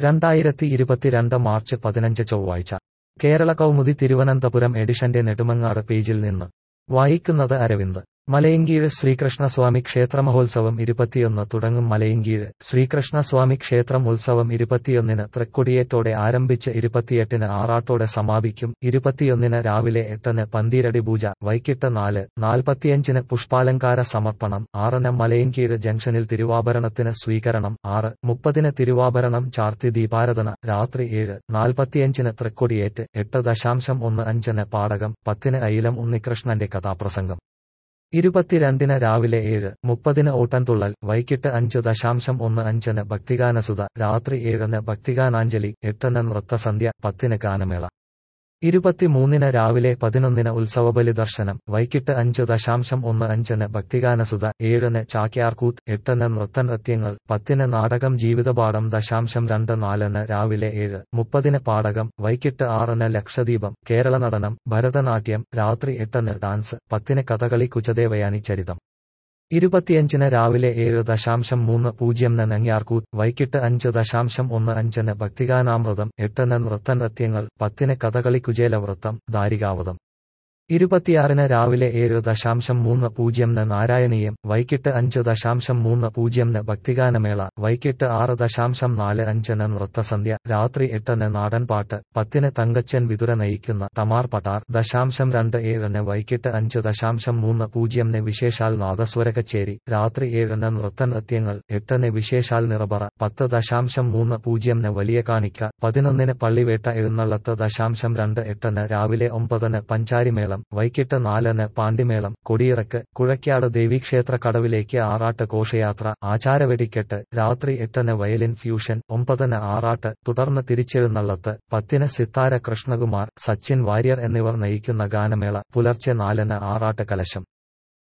രണ്ടായിരത്തി ഇരുപത്തിരണ്ട് മാർച്ച് പതിനഞ്ച് ചൊവ്വാഴ്ച കേരള കൗമുദി തിരുവനന്തപുരം എഡിഷന്റെ നെടുമങ്ങാട് പേജിൽ നിന്ന് വായിക്കുന്നത് അരവിന്ദ് മലയങ്കീഴ് ശ്രീകൃഷ്ണസ്വാമി ക്ഷേത്രമഹോത്സവം ഇരുപത്തിയൊന്ന് തുടങ്ങും മലയങ്കീഴ് ശ്രീകൃഷ്ണസ്വാമി ക്ഷേത്രം ഉത്സവം ഇരുപത്തിയൊന്നിന് തൃക്കൊടിയേറ്റോടെ ആരംഭിച്ച് ഇരുപത്തിയെട്ടിന് ആറാട്ടോടെ സമാപിക്കും ഇരുപത്തിയൊന്നിന് രാവിലെ എട്ടിന് പന്തീരടി പൂജ വൈകിട്ട് നാല് നാൽപ്പത്തിയഞ്ചിന് പുഷ്പാലങ്കാര സമർപ്പണം ആറിന് മലയങ്കീഴ് ജംഗ്ഷനിൽ തിരുവാഭരണത്തിന് സ്വീകരണം ആറ് മുപ്പതിന് തിരുവാഭരണം ചാർത്തി ദീപാരാധന രാത്രി ഏഴ് നാൽപ്പത്തിയഞ്ചിന് തൃക്കൊടിയേറ്റ് എട്ട് ദശാംശം ഒന്ന് അഞ്ചിന് പാടകം പത്തിന് അയിലം ഉണ്ണികൃഷ്ണന്റെ കഥാപ്രസംഗം ഇരുപത്തിരണ്ടിന് രാവിലെ ഏഴ് മുപ്പതിന് ഓട്ടൻതുള്ളൽ വൈകിട്ട് അഞ്ച് ദശാംശം ഒന്ന് അഞ്ചിന് ഭക്തിഗാനസുത രാത്രി ഏഴിന് ഭക്തിഗാനാഞ്ജലി എട്ടിന് നൃത്തസന്ധ്യ പത്തിന് ഗാനമേള ഇരുപത്തിമൂന്നിന് രാവിലെ പതിനൊന്നിന് ഉത്സവബലി ദർശനം വൈകിട്ട് അഞ്ച് ദശാംശം ഒന്ന് അഞ്ചിന് ഭക്തിഗാനസുത ഏഴിന് ചാക്യാർകൂത്ത് എട്ടിന് നൃത്തനൃത്യങ്ങൾ പത്തിന് നാടകം ജീവിതപാഠം ദശാംശം രണ്ട് നാലിന് രാവിലെ ഏഴ് മുപ്പതിന് പാടകം വൈകിട്ട് ആറിന് ലക്ഷദീപം കേരള നടനം ഭരതനാട്യം രാത്രി എട്ടിന് ഡാൻസ് പത്തിന് കഥകളി കുചദേവയാനി ചരിതം ഇരുപത്തിയഞ്ചിന് രാവിലെ ഏഴ് ദശാംശം മൂന്ന് പൂജ്യം നനങ്യാർകൂത്ത് വൈകിട്ട് അഞ്ച് ദശാംശം ഒന്ന് അഞ്ചിന് ഭക്തിഗാനാമൃതം എട്ടിന് നൃത്തനൃത്യങ്ങൾ പത്തിന് കഥകളി കുചേലവൃത്തം ദാരികാവതം ഇരുപത്തിയാറിന് രാവിലെ ഏഴ് ദശാംശം മൂന്ന് പൂജ്യം ന് നാരായണീയം വൈകിട്ട് അഞ്ച് ദശാംശം മൂന്ന് പൂജ്യം ന് ഭക്തിഗാനമേള വൈകിട്ട് ആറ് ദശാംശം നാല് അഞ്ചിന് നൃത്തസന്ധ്യ രാത്രി എട്ടിന് നാടൻപാട്ട് പത്തിന് തങ്കച്ചൻ വിതുര നയിക്കുന്ന തമാർ പട്ടാർ ദശാംശം രണ്ട് ഏഴിന് വൈകിട്ട് അഞ്ച് ദശാംശം മൂന്ന് പൂജ്യം ന് വിശേഷാൽ നാദസ്വര കച്ചേരി രാത്രി ഏഴിന് നൃത്തനൃത്യങ്ങൾ എട്ടിന് വിശേഷാൽ നിറബറ പത്ത് ദശാംശം മൂന്ന് പൂജ്യം ന് വലിയ കാണിക്ക പതിനൊന്നിന് പള്ളിവേട്ട എഴുന്നള്ളത്ത് ദശാംശം രണ്ട് എട്ടിന് രാവിലെ ഒമ്പതിന് പഞ്ചാരിമേളം വൈകിട്ട് നാലിന് പാണ്ടിമേളം കൊടിയിറക്ക് കുഴയ്ക്കാട് ദേവീക്ഷേത്ര കടവിലേക്ക് ആറാട്ട് ഘോഷയാത്ര ആചാരവെടിക്കെട്ട് രാത്രി എട്ടിന് വയലിൻ ഫ്യൂഷൻ ഒമ്പതിന് ആറാട്ട് തുടർന്ന് തിരിച്ചെഴുന്നള്ളത്ത് പത്തിന് സിത്താര കൃഷ്ണകുമാർ സച്ചിൻ വാര്യർ എന്നിവർ നയിക്കുന്ന ഗാനമേള പുലർച്ചെ നാലിന് ആറാട്ട് കലശം